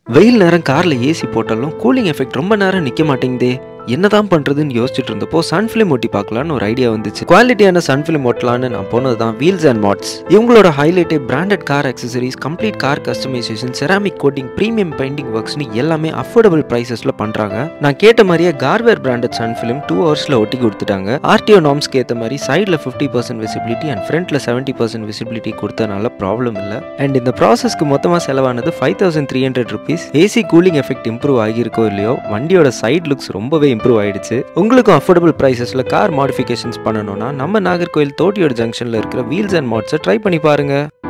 வெயில் நேரம் கார்ல ஏசி போட்டாலும் கூலிங் எஃபெக்ட் ரொம்ப நேரம் நிக்க மாட்டேங்குதே என்னதான் பண்றதுன்னு யோசிச்சுட்டு இருந்தப்போ சன்ஃபிலிம் ஒட்டி பார்க்கலான்னு ஒரு ஐடியா வந்துச்சு குவாலிட்டியான சன்ஃபிலிம் ஒட்டலான்னு நான் போனது தான் வீல்ஸ் அண்ட் மாட்ஸ் இவங்களோட ஹைலைட்டே branded car accessories complete car customisation ceramic coating premium painting ஒர்க்ஸ்னு எல்லாமே அஃபோர்டபுள் ப்ரைசஸ்ல பண்றாங்க நான் கேட்ட மாதிரியே கார்வேர் பிராண்டட் சன்ஃபிலிம் டூ ஹவர்ஸ்ல ஒட்டி கொடுத்துட்டாங்க ஆர்டிஓ நார்ம்ஸ்க்கு ஏற்ற மாதிரி சைடில் ஃபிஃப்டி பர்சன்ட் விசிபிலிட்டி அண்ட் ஃப்ரண்ட்ல செவன்ட்டி பர்சன்ட் விசிபிலிட்டி கொடுத்தனால ப்ராப்ளம் இல்லை அண்ட் இந்த ப்ராசஸ்க்கு மொத்தமாக செலவானது five thousand three hundred rupees AC cooling effect improve ஆகியிருக்கோ இல்லையோ வண்டியோட சைட் லுக்ஸ் ரொம்பவே இம்ப்ரூவ் ஆயிடுச்சு உங்களுக்கும் அஃபோர்டபுள் ப்ரைசஸில் கார் மாடிஃபிகேஷன்ஸ் பண்ணணும்னா நம்ம நாகர்கோயில் தோட்டியோட ஜங்ஷனில் இருக்கிற வீல்ஸ் அண்ட் மாட்ஸை ட்ரை பண்ணி பாருங்க